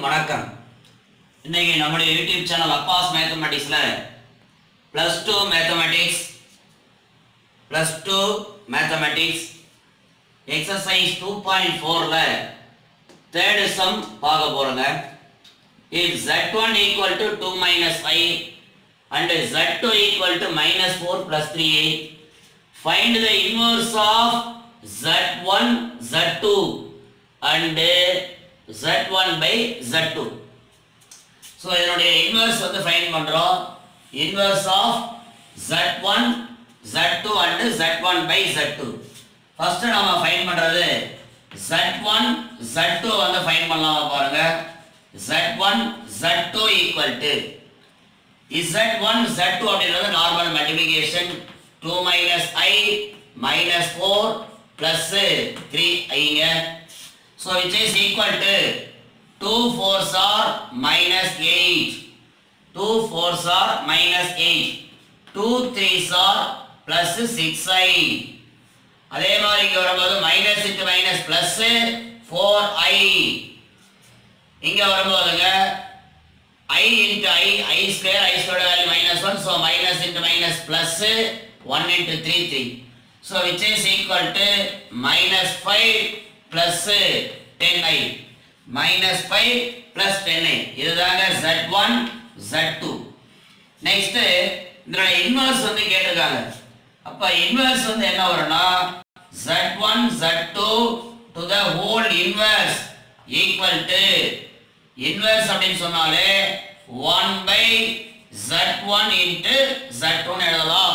வணக்கம் இன்னைக்கு நம்முடைய யூடியூப் சேனல் அப்பாஸ் மேத்தமெட்டிக்ஸில் plus two mathematics plus two mathematics exercise two point ஃபோரில் தேர்டு சம் பார்க்க போகிறோங்க if z1 equal to 2 minus i and z2 equal to minus 4 plus 3i find the inverse of z1 z2 and z1 by z2 so இதனுடைய inverse வந்து find பண்ணுறோம் inverse of z1 z2 and z1 by z2 first நம்ம find பண்ணுறது z1 z2 வந்து find பண்ணலாமா பாருங்க z1 z2 equal to z1 z2 அப்படின்றது normal multiplication 2 minus i minus four plus three ஐங்க so which is equal to two fours are minus eight two fours are minus eight two threes are plus six i அதே மாதிரி இங்கே வரும்போது minus into minus plus four i இங்கே வரும்போதுங்க i into i, i square, i square value minus 1, so minus into minus plus 1 into 3, 3. So which is equal to minus 5 plus 10i. Minus 5 plus 10i. இதுதாங்க z1, z2. Next, இதோட inverse வந்து கேட்டிருக்காங்க அப்ப inverse வந்து என்ன வரும்னா z1, z2 to the whole inverse equal to inverse அப்படின்னு சொன்னாலே 1 பை z1 இன்ட்டு z2 எழுதலாம்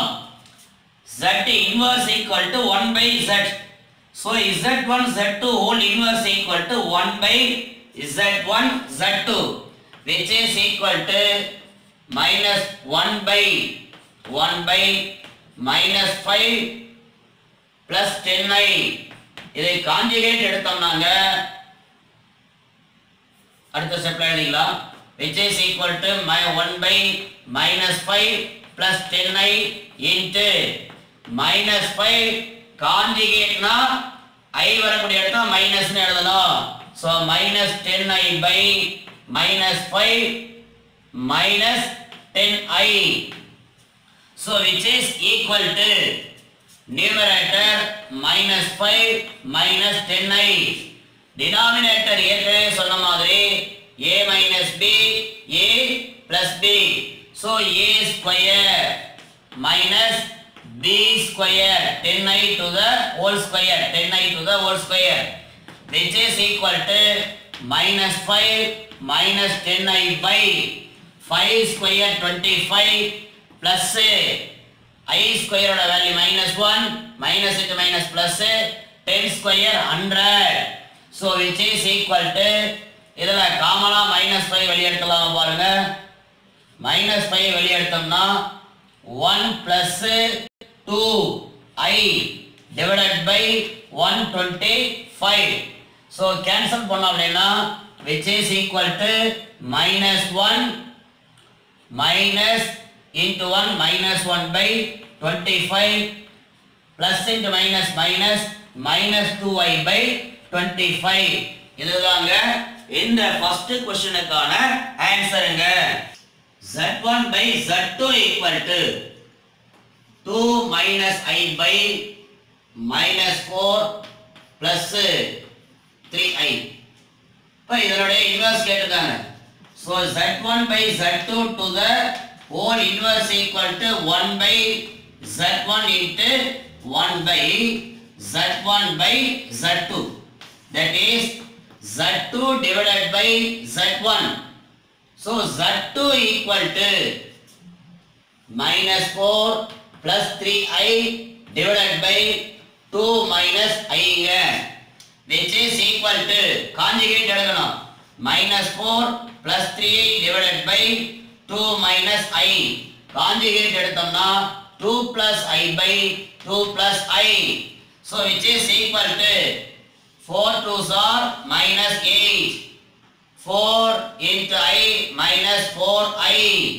z inverse equal to 1 by z so z1 z2 whole inverse equal to 1 by z1 z2 which is equal to minus 1 by 1 by minus 5 plus 10i இதை conjugate எடுத்தோம்னாங்க அடுத்த ஸ்டெப்ல எழுதிக்கலாம் which is equal to my 1 by minus 5 plus 10i into minus 5 காஞ்சிகேட்னா i வரக்கூடிய இடத்துல மைனஸ்னு எழுதணும் so minus 10i by minus 5 minus 10i so which is equal to numerator minus 5 minus 10i denominator ஏற்கனவே சொன்ன மாதிரி a minus b a plus b so a square minus b square 10i to the whole square 10i to the whole square which is equal to minus 5 minus 10i by 5 square 25 plus i square ஓட value minus 1 minus into minus plus 10 square 100 so which is equal to இதுல காமனா minus five வெளியெடுக்கலாம் பாருங்க minus five வெளியெடுத்தோம்னா one plus two i divided by one twenty five so cancel பண்ணோம் அப்படின்னா which is equal to minus one minus into one minus one by twenty five plus into minus minus minus two i by twenty five இதுதாங்க இந்த first கொஸ்டினுக்கான ஆன்சருங்க z1 by z2 equal to 2 minus i by minus 4 plus 3i இப்போ இதனுடைய inverse கேட்டிருக்காங்க so z1 by z2 to the whole inverse equal to 1 by z1 into 1 by z1 by z2 that is z2 divided by z1 so z2 equal to minus 4 plus 3i divided by 2 minus i ங்க which is equal to conjugate எழுதணும் minus 4 plus 3i divided by 2 minus i conjugate எடுத்தோம்னா 2 plus i by 2 plus i so which is equal to 4 twos are minus 8 4 into i minus 4i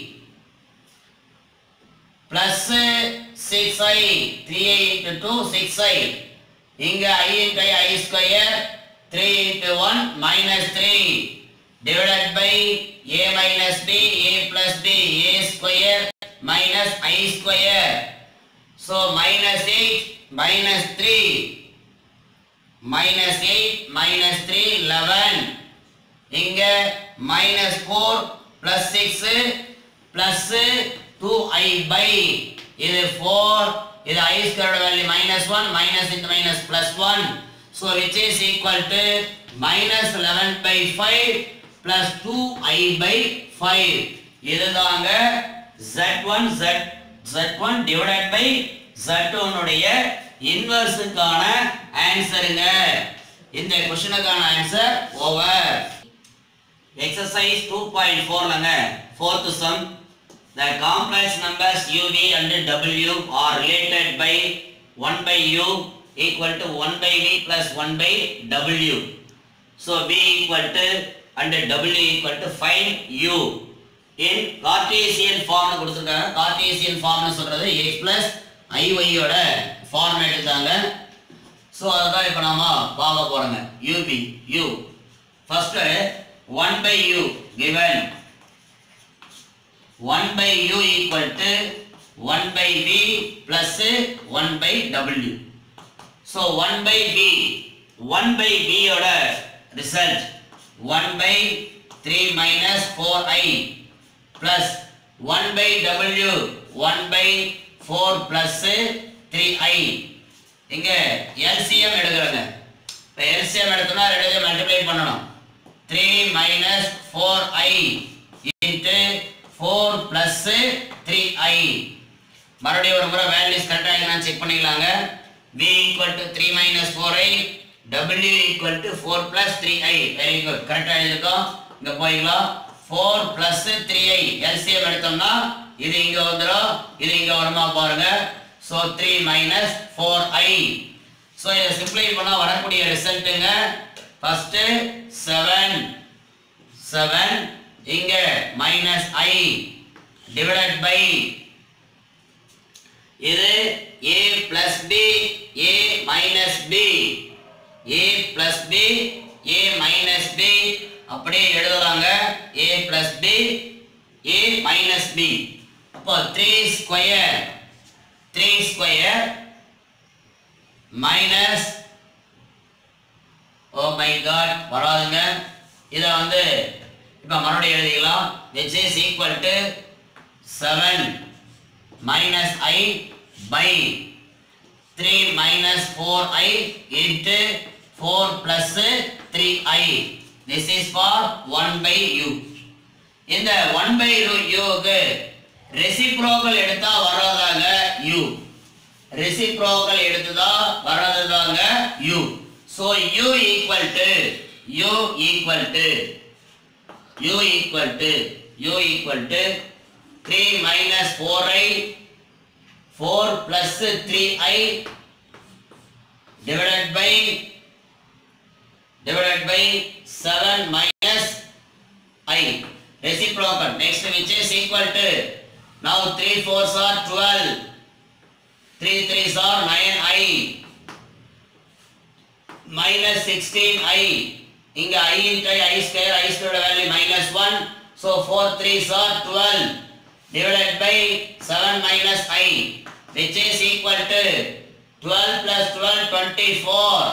plus 6i 3i into 2 6i இங்க i into i i square 3 into 1 minus 3 divided by a minus b a plus b a square minus i square so minus 8 minus 3 minus 8 minus 3 11 இங்க minus 4 plus 6 plus 2i by இது 4 இது i squared value minus 1 minus into minus plus 1 so which is equal to minus 11 by 5 plus 2i by 5 இதுதாங்க z1 z z1 divided by z2 உடைய இன்வர்ஸுக்கான ஆன்சருங்க இந்த கொஸ்டினுக்கான answer over exercise two point ஃபோர்லங்க fourth sum the complex numbers uv and w are related by 1 by u equal to 1 by v plus 1 by w so v equal to and w equal to find u in Cartesian ஃபார்ம்னு கொடுத்துருக்காங்க Cartesian ஃபார்ம்னு சொல்றது x plus iy யோட form எடுத்தாங்க so அதுதான் இப்போ நாம பார்க்க போறோங்க ub u first 1 by u given 1 by u equal to 1 by v plus 1 by w so 1 by v 1 by v யோட result 1 by 3 minus 4i plus 1 by w 1 by 4 plus 3i இங்க LCM எடுக்கிறோங்க இப்போ LCM எடுத்தோம்னா ரெண்டு multiply பண்ணணும் 3 minus 4i into 4 plus 3i மறுபடியும் ஒரு முறை values கரெக்டாக இருக்கான்னு செக் பண்ணிக்கலாங்க v equal to 3 minus 4i w equal to 4 plus 3i very good கரெக்டாக எழுதிருக்கோம் இங்க போய்க்கலாம் 4 plus 3i LCM எடுத்தோம்னா இது இங்க வந்துடும் இது இங்க வருமா பாருங்க ஸோ 3 minus 4i ஸோ இதை சிம்பிளை பண்ணா வரக்கூடிய ரிசல்ட்டுங்க ஃபர்ஸ்ட் 7 7 இங்க மைனஸ் ஐ டிவைடட் பை இது a plus b a minus b a plus b a minus b அப்படியே எழுதலாங்க a plus b a minus b அப்போ three square three square minus oh my god வராதுங்க இதை வந்து இப்போ மறுபடியும் எழுதிக்கலாம் which is equal to seven minus i by three minus four i into four plus three i this is for one by u இந்த one by யூக்கு reciprocal எடுத்தா வர்றதாங்க u reciprocal எடுத்ததா வர்றதுதாங்க u so u equal to u equal to u equal to u equal to 3 minus 4i 4 plus 3i divided by divided by 7 minus i reciprocal next which is equal to now 3 4s are 12 3 3s are 9i minus 16i இங்க i into i square i square value minus 1 so 4 3s are 12 divided by 7 minus i which is equal to 12 plus 12 24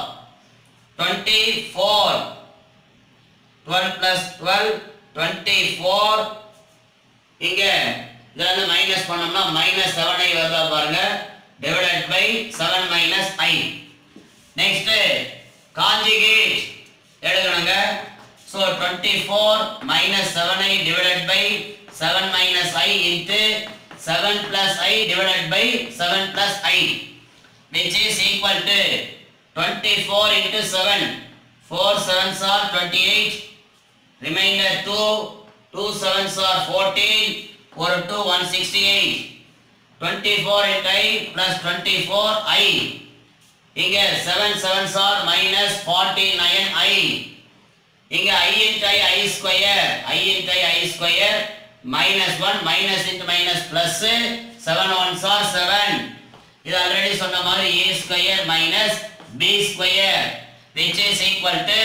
24 12 plus 12 24 இங்க இதுல இருந்து minus பண்ணோம்னா minus seven i வருதா பாருங்க divided by seven minus i next conjugate எழுதணுங்க so twenty four minus seven i divided by seven minus i into seven plus i divided by seven plus i which is equal to 24 into 7 4 sevens are 28 remainder 2 2 sevens are 14 ஒரு 2 168 24 into i plus 24 i இங்க 7 sevens are minus 49 i இங்க i into i i square i into i i square minus 1 minus into minus plus 7 ones are 7 இது already சொன்ன மாதிரி a square minus b square which is equal to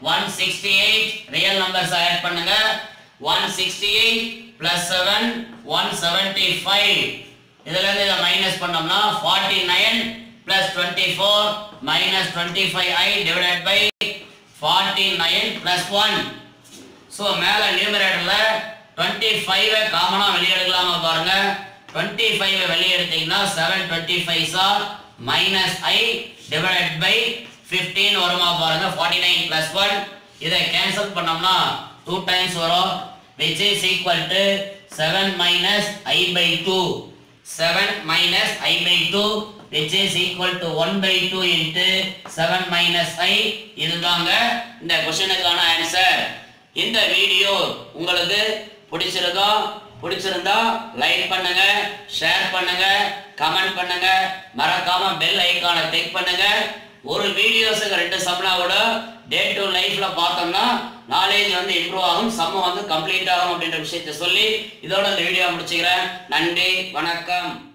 one sixty eight real numbers add பண்ணுங்க one sixty eight plus seven one seventy five இதுல இருந்து இதை minus பண்ணோம்னா forty nine plus twenty four minus twenty five i divided by forty nine plus one so மேலே நியூமரேட்டரில் twenty ஃபைவை காமனாக வெளியே எடுக்கலாமா பாருங்க டுவெண்ட்டி ஃபைவ் வெளியே எடுத்தீங்கன்னா seven twenty five sir minus i divided by fifteen வருமா பாருங்க ஃபார்ட்டி நைன் ப்ளஸ் ஒன் இதை கேன்சல் பண்ணோம்னா டூ டைம்ஸ் வரும் which is equal to seven minus i by two seven minus i by two which is equal to one by two into seven minus i இதுதாங்க இந்த கொஸ்டினுக்கான answer இந்த video உங்களுக்கு பிடிச்சிருக்கா பிடிச்சிருந்தா லைக் பண்ணுங்க ஷேர் பண்ணுங்க கமெண்ட் பண்ணுங்க மறக்காம பெல் ஐகானை கிளிக் பண்ணுங்க ஒரு வீடியோஸுக்கு ரெண்டு சம்னா கூட டே டு லைஃப்ல பார்த்தோம்னா நாலேஜ் வந்து இம்ப்ரூவ் ஆகும் சம்ம வந்து கம்ப்ளீட் ஆகும் அப்படின்ற விஷயத்தை சொல்லி இதோட இந்த வீடியோ முடிச்சுக்கிறேன் நன்றி வணக்கம்